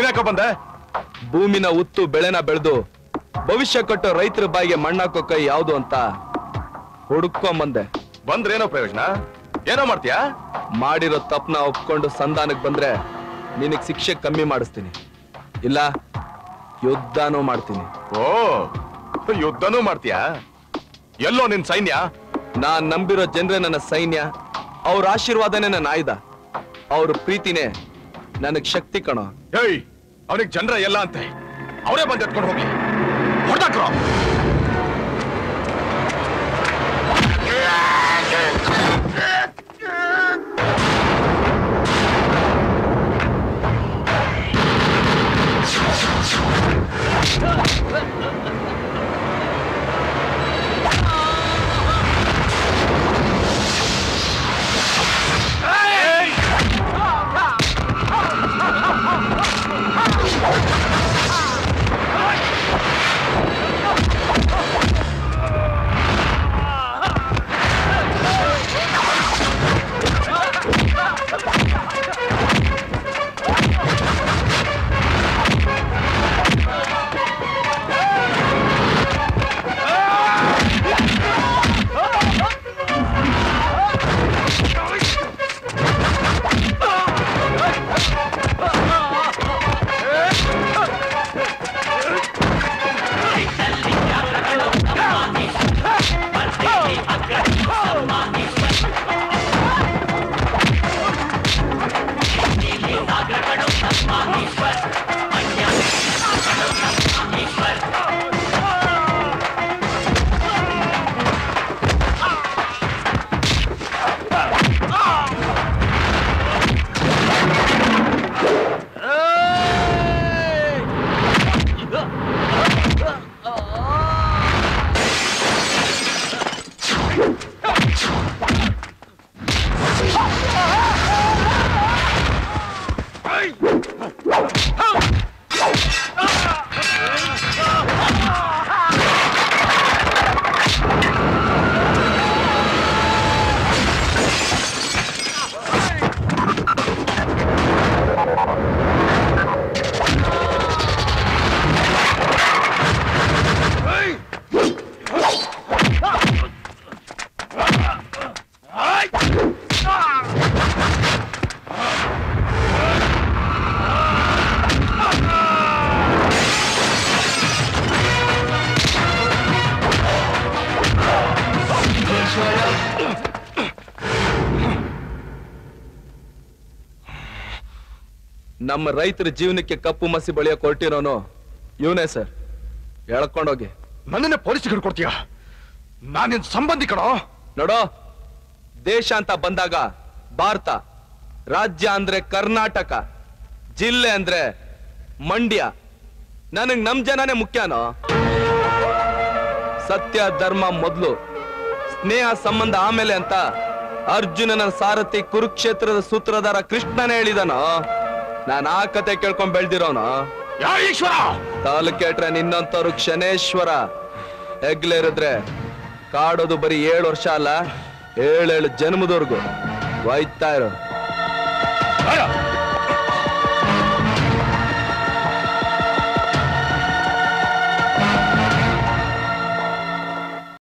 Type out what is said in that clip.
ನೀನ್ಯಾಕ ಬಂದೆ ಭೂಮಿನ ಉತ್ತು ಬೆಳೆನ ಬೆಳೆದು ಭವಿಷ್ಯ ಕಟ್ಟೋ ರೈತರ ಬಾಯಿಗೆ ಮಣ್ಣಾಕೋ ಕೈ ಯಾವುದು ಅಂತ ಹುಡುಕೊಂಬಂದೆ ಬಂದ್ರೇನೋ ಪ್ರಯೋಜನ ಏನೋ ಮಾಡ್ತೀಯಾ ಮಾಡಿರೋ ತಪ್ಪನ ಒಪ್ಕೊಂಡು ಸಂಧಾನಕ್ಕೆ ಬಂದ್ರೆ ನಿನಗ್ ಶಿಕ್ಷೆ ಕಮ್ಮಿ ಮಾಡಿಸ್ತೀನಿ ಇಲ್ಲ ಯುದ್ಧನೂ ಮಾಡ್ತೀನಿ ಓ ಯುದ್ಧನೂ ಮಾಡ್ತೀಯಾ ಎಲ್ಲೋ ನಿನ್ ಸೈನ್ಯ ನಾನ್ ನಂಬಿರೋ ಜನರೇ ನನ್ನ ಸೈನ್ಯ ಅವ್ರ ಆಶೀರ್ವಾದನೇ ನನ್ನ ಆಯುಧ ಅವ್ರ ಪ್ರೀತಿನೇ ನನಗ್ ಶಕ್ತಿ ಕಣೋ ಏಯ್ ಅವನಿಗೆ ಜನರ ಎಲ್ಲ ಅಂತೆ ಅವರೇ ಬಂದು ಎತ್ಕೊಂಡು ಹೋಗಿ ಹೊಡೆದಾಕ್ರೋ ನಮ್ಮ ರೈತರ ಜೀವನಕ್ಕೆ ಕಪ್ಪು ಮಸಿ ಬಳಿಯ ಕೊಟ್ಟಿರೋನು ಇವನೇ ಸರ್ ಎಳ್ಕೊಂಡೋಗಿ ನನ್ನನ್ನೇ ಪೊಲೀಸ್ ಹಿಡ್ಕೊಡ್ತೀಯ ನಾನು ನಿನ್ ಸಂಬಂಧಿ ಕಣೋ ನೋಡೋ ದೇಶ ಅಂತ ಬಂದಾಗ ಭಾರತ ರಾಜ್ಯ ಅಂದ್ರೆ ಕರ್ನಾಟಕ ಜಿಲ್ಲೆ ಅಂದ್ರೆ ಮಂಡ್ಯ ನನಗ್ ನಮ್ ಜನನೇ ಮುಖ್ಯನೋ ಸತ್ಯ ಧರ್ಮ ಮೊದ್ಲು ಸ್ನೇಹ ಸಂಬಂಧ ಆಮೇಲೆ ಅಂತ ಅರ್ಜುನನ ಸಾರಥಿ ಕುರುಕ್ಷೇತ್ರದ ಸೂತ್ರಧಾರ ಕೃಷ್ಣನೇ ಹೇಳಿದನೋ ನಾನು ಆ ಕತೆ ಕೇಳ್ಕೊಂಡ್ ಬೆಳ್ದಿರೋನು ಯಾ ಈಶ್ವರ ತಾಲೂಕೇಟ್ರೆ ನಿನ್ನಂತವ್ರು ಕ್ಷಣೇಶ್ವರ ಹೆಗ್ಲೇರಿದ್ರೆ ಕಾಡೋದು ಬರೀ ಏಳು ವರ್ಷ ಅಲ್ಲ ಏಳೇಳು ಜನ್ಮದವರೆಗೂ ಒಯ್ತಾ ಇರೋ ಅಯ್ಯ,